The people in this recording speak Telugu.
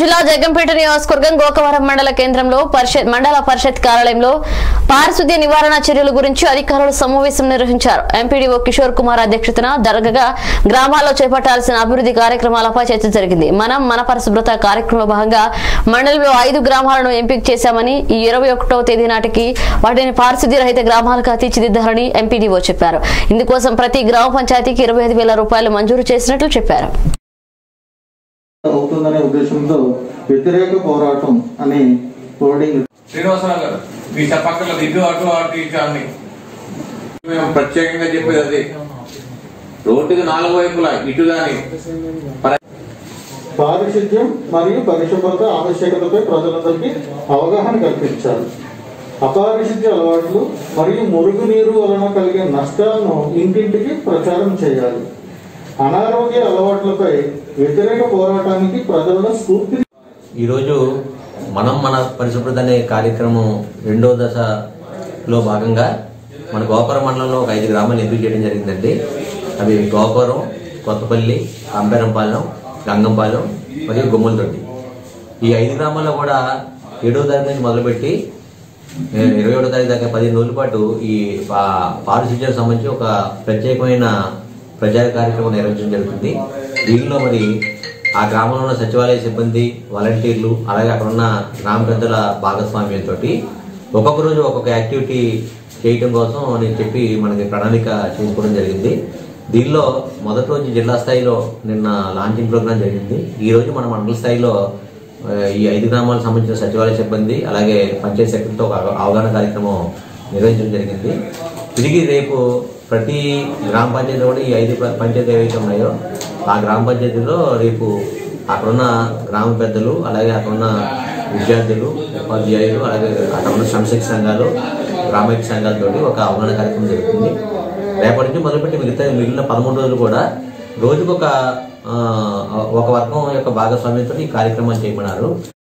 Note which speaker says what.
Speaker 1: జిల్లా జగ్గంపేట నియోజకవర్గం గోకవరం మండల కేంద్రంలో పరిషత్ మండల పరిషత్ కార్యాలయంలో పారిశుద్ధ్య నివారణ చర్యల గురించి అధికారులు సమావేశం నిర్వహించారు ఎంపీడీఓ కిషోర్ కుమార్ అధ్యక్షతన జరగగా గ్రామాల్లో చేపట్టాల్సిన అభివృద్ధి కార్యక్రమాలపై చర్చ జరిగింది మనం మన పరిశుభ్రత కార్యక్రమంలో భాగంగా మండలంలో ఐదు గ్రామాలను ఎంపిక చేశామని ఈ ఇరవై ఒకటవ తేదీ నాటికి వాటిని పారిశుద్ధ్య రహిత గ్రామాలుగా తీర్చిదిద్దారని ఎంపీడీఓ చెప్పారు ఇందుకోసం ప్రతి గ్రామ పంచాయతీకి ఇరవై ఐదు వేల రూపాయలు మంజూరు చేసినట్లు చెప్పారు
Speaker 2: అవుతుందనే ఉద్దేశంతో వ్యతిరేక పోరాటం అనే హోర్డింగ్
Speaker 3: శ్రీనివాసరావు గారు మీ పక్కన ఇటు అటు అటు ఇటు అన్ని మేము ప్రత్యేకంగా చెప్పేది అది రోడ్డుకి నాలుగు వైపులా ఇటు గాని
Speaker 2: పారిశుద్ధ్యం మరియు పరిశుభ్రత ఆవశ్యకతపై ప్రజలందరికీ అవగాహన కల్పించాలి అపారిశుద్ధ్య అలవాట్లు మరియు మురుగునీరు వలన కలిగే నష్టాలను ఇంటింటికి ప్రచారం చేయాలి అనారోగ్య అలవాట్లపై వ్యతిరేక పోరాటానికి ప్రజలను స్ఫూర్తి
Speaker 4: ఈరోజు మనం మన పరిశుభ్రత అనే కార్యక్రమం రెండో దశలో భాగంగా మన గోపురం మండలంలో ఒక ఐదు గ్రామాలు ఎంపిక చేయడం జరిగిందండి అవి గోపురం కొత్తపల్లి అంబెరంపాలెం గంగంపాలెం మరియు గుమ్మలతొట్టి ఈ ఐదు గ్రామాల్లో కూడా ఏడో తారీఖు నుంచి మొదలుపెట్టి ఏ, ఇరవై ఏడో తారీఖు దాకా పదిహేను రోజుల పాటు ఈ పా- పారిశుధ్యానికి సంబంధించి ఒక ప్రత్యేకమైన ప్రచార కార్యక్రమం నిర్వహించడం జరుగుతుంది దీనిలో మరి ఆ గ్రామంలో ఉన్న సచివాలయ సిబ్బంది వాలంటీర్లు అలాగే అక్కడ ఉన్న గ్రామ పెద్దల భాగస్వామ్యంతో ఒక్కొక్క రోజు ఒక్కొక్క యాక్టివిటీ చేయటం కోసం నేను చెప్పి మనకి ప్రణాళిక చేసుకోవడం జరిగింది దీనిలో మొదటి రోజు జిల్లా స్థాయిలో నిన్న లాంచింగ్ ప్రోగ్రాం జరిగింది ఈ రోజు మన మండల స్థాయిలో ఆ, ఈ ఐదు గ్రామాలకు సంబంధించిన సచివాలయ సిబ్బంది అలాగే పంచాయతీ సెక్రటరీతో ఒక అవగాహన కార్యక్రమం నిర్వహించడం జరిగింది తిరిగి రేపు ప్రతి గ్రామ పంచాయతీ కూడా ఈ ఐదు ప్ర- పంచాయతీ ఏవైతే ఉన్నాయో ఆ గ్రామ పంచాయతీలో రేపు అక్కడున్న గ్రామ పెద్దలు అలాగే అక్కడున్న విద్యార్థులు ఉపాధ్యాయులు అలాగే అక్కడ ఉన్న శ్రమశక్తి సంఘాలు గ్రామైక సంఘాలతో ఒక అవగాహన కార్యక్రమం జరుగుతుంది రేపటి నుంచి మొదలుపెట్టి మిగతా మిగిలిన పదమూడు రోజులు కూడా రోజుకొక ఆ, ఒక వర్గం యొక్క భాగస్వామ్యంతో ఈ కార్యక్రమాలు చేయమన్నారు